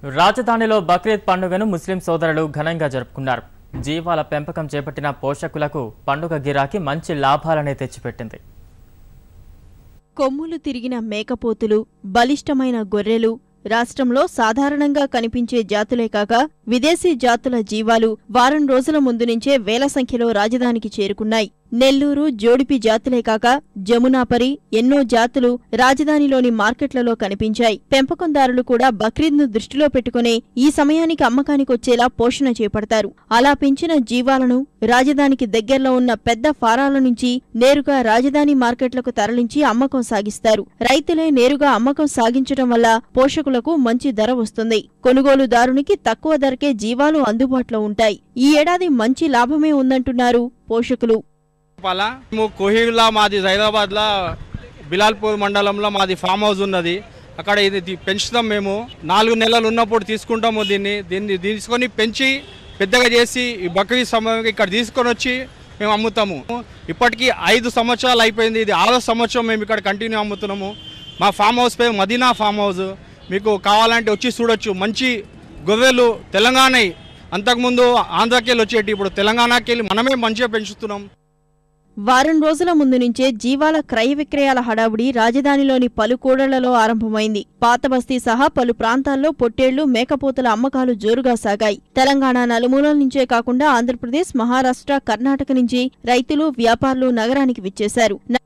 రాజధానిలో బక్రీద్ పండుగను ముస్లిం సోదరులు ఘనంగా జరుపుకున్నారు జీవాల పెంపకం చేపట్టిన పోషకులకు పండుగ గిరాకీ మంచి లాభాలనే తెచ్చిపెట్టింది కొమ్ములు తిరిగిన మేకపోతులు బలిష్టమైన గొర్రెలు రాష్ట్రంలో సాధారణంగా కనిపించే జాతులే కాక విదేశీ జాతుల జీవాలు వారం రోజుల ముందు నుంచే వేల సంఖ్యలో రాజధానికి చేరుకున్నాయి నెల్లూరు జోడిపి జాతులే కాక జమునాపరి ఎన్నో జాతులు రాజధానిలోని మార్కెట్లలో కనిపించాయి పెంపకందారులు కూడా బక్రీద్ను దృష్టిలో పెట్టుకునే ఈ సమయానికి అమ్మకానికొచ్చేలా పోషణ చేపడతారు అలా పెంచిన జీవాలను రాజధానికి దగ్గరలో ఉన్న పెద్ద ఫారాల నుంచి నేరుగా రాజధాని మార్కెట్లకు తరలించి అమ్మకం సాగిస్తారు రైతులే నేరుగా అమ్మకం సాగించడం వల్ల పోషకులకు మంచి ధర వస్తుంది కొనుగోలుదారునికి తక్కువ ధరకే జీవాలు అందుబాటులో ఉంటాయి ఈ ఏడాది మంచి లాభమే ఉందంటున్నారు పోషకులు చెప్పాలా మేము కోహిలా మాది హైదరాబాద్లో బిలాల్పూర్ మండలంలో మాది ఫామ్ హౌస్ ఉన్నది అక్కడ ఇది ది- పెంచుతాం మేము నాలుగు నెలలు ఉన్నప్పుడు తీసుకుంటాము దీన్ని దీన్ని తీసుకొని పెంచి పెద్దగా చేసి ఈ బక్రీద్ సమయం ఇక్కడ తీసుకొని వచ్చి మేము అమ్ముతాము ఇప్పటికీ ఐదు సంవత్సరాలు అయిపోయింది ఇది ఆరో సంవత్సరం మేము ఇక్కడ కంటిన్యూ అమ్ముతున్నాము మా ఫామ్ హౌస్ పేరు మదీనా ఫామ్ హౌస్ మీకు కావాలంటే వచ్చి చూడొచ్చు మంచి గొర్రెలు తెలంగాణ అంతకుముందు ఆంధ్రాకెళ్ళి వచ్చేటి ఇప్పుడు తెలంగాణకి వెళ్ళి మనమే మంచిగా పెంచుతున్నాం వారం రోజుల ముందు నుంచే జీవాల క్రయ విక్రయాల హడావుడి రాజధానిలోని పలు కూడళ్లలో ఆరంభమైంది పాతబస్తీ సహా పలు ప్రాంతాల్లో పొట్టేళ్లు మేకపోతుల అమ్మకాలు జోరుగా సాగాయి తెలంగాణ నలుమూలల నుంచే కాకుండా ఆంధ్రప్రదేశ్ మహారాష్ట్ర కర్ణాటక నుంచి రైతులు వ్యాపారులు నగరానికి విచ్చేశారు